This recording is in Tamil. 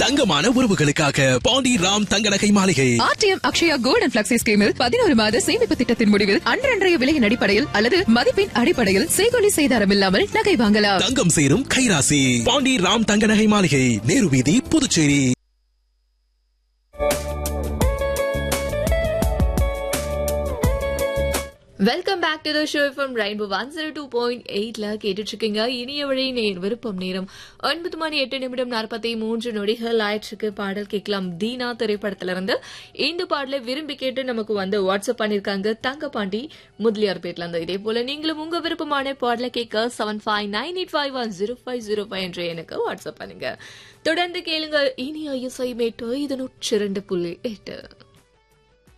தங்கமான உறவுகளுக்காக பாண்டி ராம் தங்க நகை மாளிகை RTM Akshaya gold and flexi ஸ்கீமில் பதினோரு மாத சேமிப்பு திட்டத்தின் முடிவில் அன்றன்றைய விலையின் அடிப்படையில் அல்லது மதிப்பின் அடிப்படையில் செய்கொலி செய்தாரம் இல்லாமல் நகை வாங்கலாம் தங்கம் சேரும் கைராசி பாண்டி ராம் தங்க நகை மாளிகை நேரு வீதி Puducherry welcome back to the show from rainbow one zero two point எயிட்ல கேட்டுட்டு இருக்கீங்க இனிய வழி நேர் விருப்பம் நேரம் ஒன்பது மணி எட்டு நிமிடம் நாற்பத்தி மூன்று நொடிகள் ஆயிற்றுக்கு பாடல் கேட்கலாம் தீனா திரைப்படத்துல இருந்து இந்த பாடலை விரும்பி கேட்டு நமக்கு வந்து வாட்ஸ்அப் பண்ணிருக்காங்க தங்கபாண்டி முதலியார் பேர்ல இருந்து இதே போல நீங்களும் உங்க விருப்பமான பாடலை கேட்க seven five nine eight five one zero five zero five என்ற எனக்கு வாட்ஸ்அப் பண்ணுங்க தொடர்ந்து கேளுங்க இனிய இசை மேட்டு இது நூற்றி இரண்டு புள்ளி எட்டு